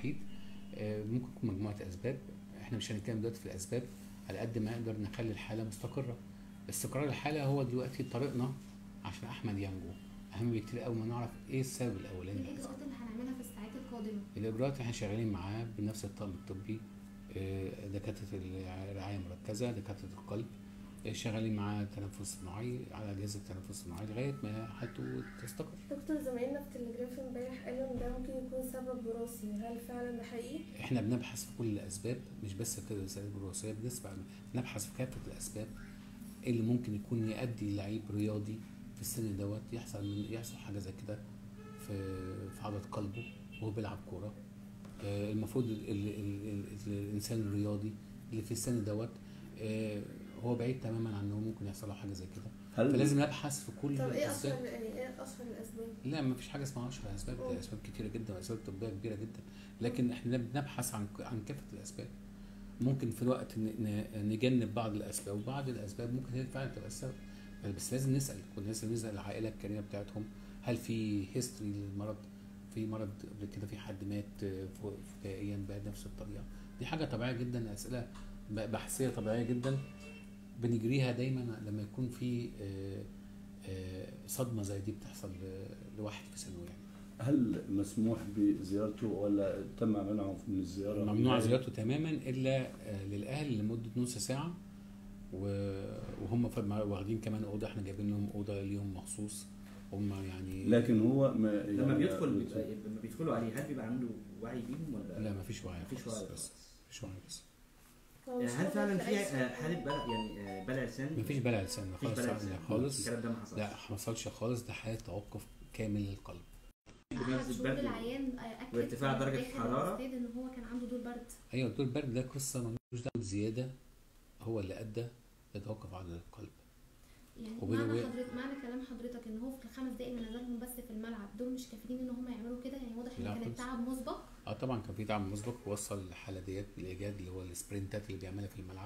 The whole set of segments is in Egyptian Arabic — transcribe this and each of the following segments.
الوحيد آه، ممكن تكون مجموعه اسباب احنا مش هنتكلم دلوقتي في الاسباب على قد ما نقدر نخلي الحاله مستقره استقرار الحاله هو دلوقتي طريقنا عشان احمد ينجو اهم بكتير قوي ما نعرف ايه السبب الاولاني الاجراءات اللي هنعملها في الساعات القادمه الاجراءات احنا شغالين معاه بنفس الطاقم الطبي آه، دكاتره الرعايه المركزه دكاتره القلب آه، شغالين معاه تنفس صناعي على اجهزه تنفس صناعي لغايه ما حالته تستقر دكتور زمايلنا في التلجراف امبارح قالوا ان ده ممكن يكون سبب وراثي هل فعلا ده حقيقي؟ احنا بنبحث في كل الاسباب مش بس في الاسباب الوراثيه بنسبع بنبحث في كافه الاسباب اللي ممكن يكون يؤدي لعيب رياضي في السن دوت يحصل يحصل حاجه زي كده في في عضله قلبه وهو بيلعب كوره آه، المفروض ال ال ال ال الانسان الرياضي اللي في السن دوت آه، هو بعيد تماما عن انه ممكن يحصل له حاجه زي كده هل فلازم نبحث في كل طب ايه الاسباب اشهر يعني ايه اشهر الاسباب؟ لا ما فيش حاجه اسمها 10 اسباب أوه. ده اسباب كتيره جدا واسباب طبيه كبيره جدا لكن احنا بنبحث عن عن كافه الاسباب ممكن في الوقت ن- ن- نجنب بعض الاسباب وبعض الاسباب ممكن هي فعلا تبقى السبب بس لازم نسال كنا لازم نسال العائله الكريمه بتاعتهم هل في هيستوري للمرض في مرض قبل كده في حد مات فو- فجائيا بنفس الطريقه دي حاجه طبيعيه جدا اسئله ب- بحثيه طبيعيه جدا بنجريها دايما لما يكون في آه، آه، صدمه زي دي بتحصل ل- لواحد في سنه يعني هل مسموح بزيارته ولا تم منعه من الزياره؟ ممنوع زيارته تماما الا آه، للاهل لمده نص ساعه و- وهم ف- واخدين كمان اوضه احنا جايبين لهم اوضه ليهم مخصوص هم يعني لكن هو ما لما يعني بيدخل بيبقى- لما بيدخلوا عليه هل بيبقى عنده وعي بيهم ولا لا ما فيش وعي مفيش خالص وعي بس خالص. مفيش وعي بس هو مش هل واضح فعلا لأي في سبب. آه، حاله بلع يعني آه، بلع لسان مفيش بلع لسان مفيش خالص بلع لا لسان خالص الكلام ده ما حصلش لا ما حصلش خالص ده حاله توقف كامل للقلب احد بنفس شهود البرد العيان آه، اكد وارتفاع درجة داخل الحرارة. الاستاد ان هو كان عنده دور برد ايوه دور البرد ده قصه ملوش دعوه بزياده هو اللي ادى لتوقف عضله القلب يعني وبين- معنى وبين- حضرتك معنى كلام حضرتك ان هو في الخمس دقايق من نزلهم بس في الملعب دول مش كافيين ان هم يعملوا كده يعني واضح ان لا كان خالص. التعب مسبق اه طبعا كان في دعم مسبق وصل الحاله ديت بالايجاد اللي هو السبرنتات اللي بيعملها في الملعب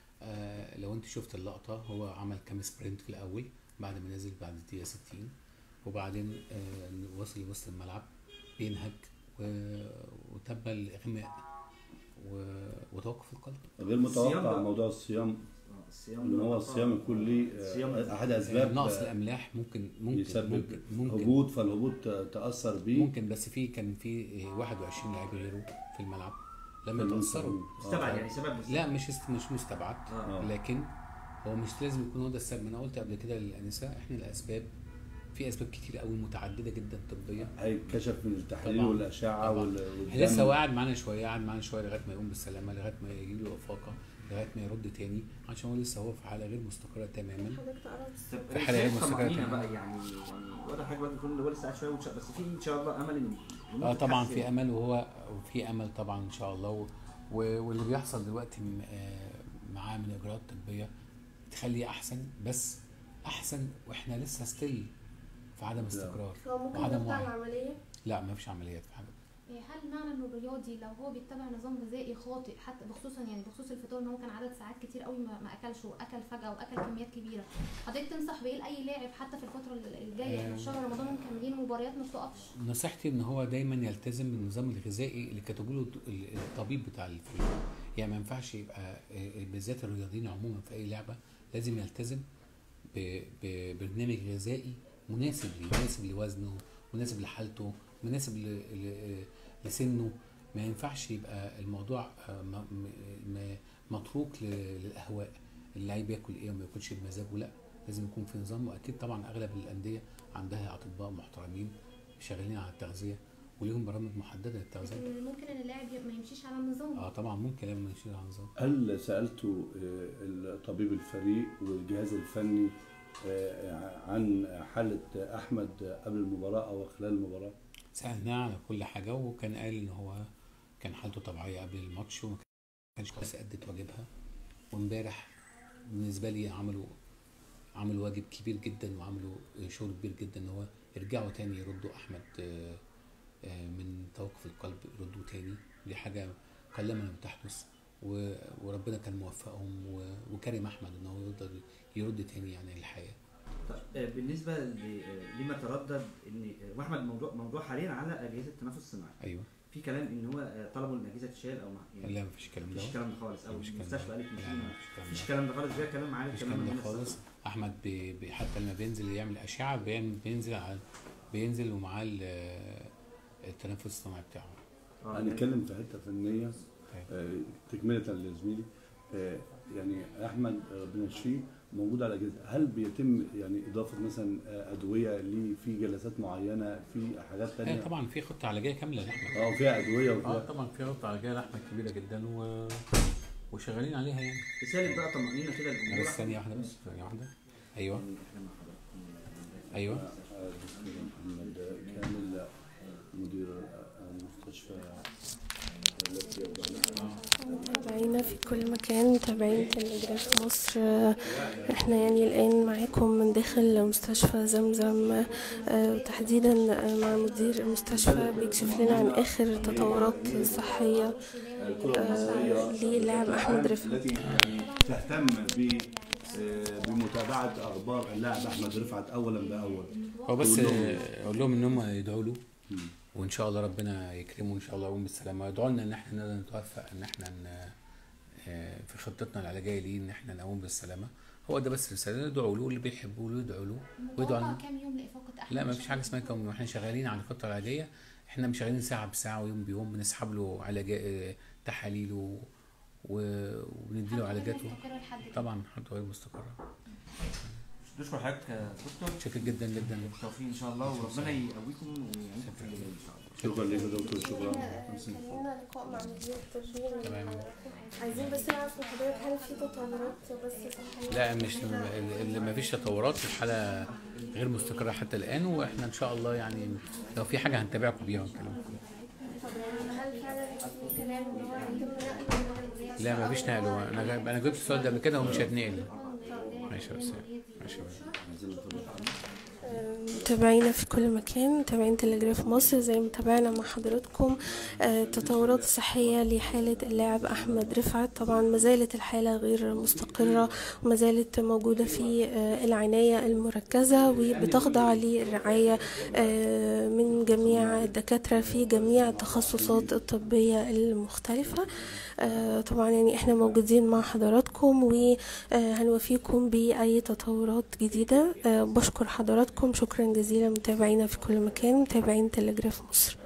آه لو انت شفت اللقطه هو عمل كام سبرنت في الاول بعد ما نزل بعد الدقيقه 60 وبعدين آه وصل لوسط الملعب بينهج و- وتم الاغماء و- وتوقف القلب غير الصيام متوقع بقى. موضوع الصيام آه، الصيام ان هو ده- الصيام يكون ليه الصيام آه، احد آه اسباب نقص الاملاح ممكن ممكن يسبب ممكن ممكن هبوط فالهبوط تاثر بيه ممكن بس في كان في آه، 21 لاعب غيره في الملعب لما فالممكن- يتاثروا استبعد آه. يعني سبب لا مش است- مش مستبعد آه. لكن هو مش لازم يكون هو ده السبب انا قلت قبل كده للانسه احنا الاسباب في اسباب كتير قوي متعدده جدا طبيه هيتكشف من التحاليل طبعاً. والاشعه طبعاً. وال- والدم. لسه هو قاعد معانا شويه قاعد معانا شويه لغايه ما يقوم بالسلامه لغايه ما يجي له افاقه لغايه ما يرد تاني عشان هو لسه هو في حاله غير مستقره تماما حضرتك تعرف طب في حالة غير شايف مستقرة طمأنينة تماماً. بقى يعني يعني واضح حاجه بقى يكون هو لسه قاعد شويه وتش- بس في ان شاء الله امل ان اه طبعا في امل وهو وفي امل طبعا ان شاء الله و- و- واللي بيحصل دلوقتي م- آه، معاه من اجراءات طبيه تخليه احسن بس احسن واحنا لسه ستيل في عدم استقرار هو ممكن وعدم يقطع وعي. العمليه لا ما فيش عمليات في حاجه إيه، هل معنى انه الرياضي لو هو بيتبع نظام غذائي خاطئ حتى بخصوصا يعني بخصوص الفطار ان هو كان عدد ساعات كتير قوي ما ما اكلش واكل فجاه واكل كميات كبيره حضرتك تنصح بايه لاي لاعب حتى في الفتره الجايه احنا في شهر رمضان مكملين مباريات ما بتقفش نصيحتي ان هو دايما يلتزم بالنظام الغذائي اللي كتبه له ال- الطبيب بتاع الفريق يعني ما ينفعش يبقى آه، بالذات الرياضيين عموما في اي لعبه لازم يلتزم ب- ببرنامج غذائي مناسب ليه مناسب لوزنه مناسب لحالته مناسب ل- ل- لسنه ما ينفعش يبقى الموضوع آه، م- م- م- متروك ل- للاهواء اللعيب ياكل ايه وما ياكلش بمزاجه لا لازم يكون في نظام واكيد طبعا اغلب الانديه عندها اطباء محترمين شغالين على التغذيه وليهم برامج محدده للتغذيه لكن ممكن ان اللاعب ي- ما يمشيش على النظام اه طبعا ممكن لما يشيل على نظام هل سالتوا آه، طبيب الفريق والجهاز الفني آه، عن حاله احمد قبل المباراه او خلال المباراه؟ سالناه على كل حاجه وكان قال ان هو كان حالته طبيعيه قبل الماتش وما كانش بس ادت واجبها وامبارح بالنسبه لي عملوا عملوا واجب كبير جدا وعملوا شغل كبير جدا ان هو يرجعوا تاني يردوا احمد آه، آه، من توقف القلب يردوا تاني دي حاجه قلما لم تحدث و- وربنا كان موفقهم و- وكرم احمد ان هو يقدر يرد تاني يعني للحياه طب آه، بالنسبه ل- آه، لما تردد ان آه، واحمد موضوع موضوع حاليا على اجهزه التنفس الصناعي ايوه في كلام ان هو آه، طلبوا ان الاجهزه تشال او ما يعني لا مفيش الكلام ده مفيش الكلام ده خالص او مفيش الكلام المستشفى ده. قالت لا، مفيش لا، مفيش الكلام مفيش ده. الكلام ده خالص ده كلام عارف مفيش كلام الكلام ده من خالص احمد بي بي حتى لما بينزل يعمل اشعه بيعمل بينزل على بينزل ومعاه ال- التنفس الصناعي بتاعه اه يعني هنتكلم في حته فنيه طيب. آه، تكمله لزميلي آه، يعني احمد ربنا يشفيه موجود على اجهزه هل بيتم يعني اضافه مثلا آه، ادويه ليه في جلسات معينه في حاجات لا ثانيه طبعا في خطه علاجيه كامله لاحمد اه فيها ادويه اه وفيها طبعا في خطه علاجيه لاحمد كبيره جدا و... وشغالين عليها يعني رساله بقى طمانينه كده لا للجمهور بس ثانيه واحده بس ثانيه واحده ايوه يعني احنا مع حضرتك. ايوه آه، دكتور محمد كامل مدير آه، المستشفى التي وضعناها متابعينا في كل مكان متابعين تلجراف مصر آه، احنا يعني الآن معاكم من داخل مستشفى زمزم آه، وتحديدا آه، مع مدير المستشفى بيكشف لنا عن آخر تطورات صحية آه، للاعب أحمد رفعت التي يعني تهتم ب آه، بمتابعه اخبار اللاعب احمد رفعت اولا باول هو بس تقول لهم آه، اقول لهم ان هم يدعوا له مم. وان شاء الله ربنا يكرمه ان شاء الله ويقوم بالسلامه ويدعوا لنا ان احنا نقدر نتوفق ان احنا ن- آه، في خطتنا العلاجيه ليه ان احنا نقوم بالسلامه هو ده بس رساله ندعوا له اللي بيحبوه له يدعوا له ويدعوا متوقع لنا كام يوم لافاقه احمد لا ما فيش حاجه اسمها كم واحنا شغالين على الخطه العلاجيه احنا مش شغالين ساعه بساعه ويوم بيوم بنسحب له علاج آه، تحاليل و... و- وبندي له علاجات و... مستقره لحد كده. طبعا حالته غير مستقره نشكر حضرتك يا دكتور شكرا جدا جدا بالتوفيق ان شاء الله وربنا يقويكم ويعينكم في اللي جاي ان شاء الله شكرا لك يا دكتور شكرا كان لنا لقاء مع مدير الترجمة تمام. عايزين بس نعرف من حضرتك هل في تطورات بس صحية لا مش اللي ما فيش تطورات الحاله غير مستقره حتى الان واحنا ان شاء الله يعني لو في حاجه هنتابعكم بيها ونكلمكم طب هل فعلا في كلام ان هو هيتم نقله لا ما فيش نقله انا جايب انا جبت السؤال ده قبل كده ومش هتنقل ماشي بس ماشي بس متابعينا في كل مكان متابعين تلجراف مصر زي ما تابعنا مع حضراتكم آه، التطورات الصحية لحالة اللاعب أحمد رفعت طبعا ما زالت الحالة غير مستقرة وما زالت موجودة في آه، العناية المركزة وبتخضع للرعاية آه، من جميع الدكاترة في جميع التخصصات الطبية المختلفة آه، طبعا يعني احنا موجودين مع حضراتكم وهنوفيكم بأي تطورات جديدة آه، بشكر حضراتكم شكرا جزيلا متابعينا في كل مكان متابعين تلجراف مصر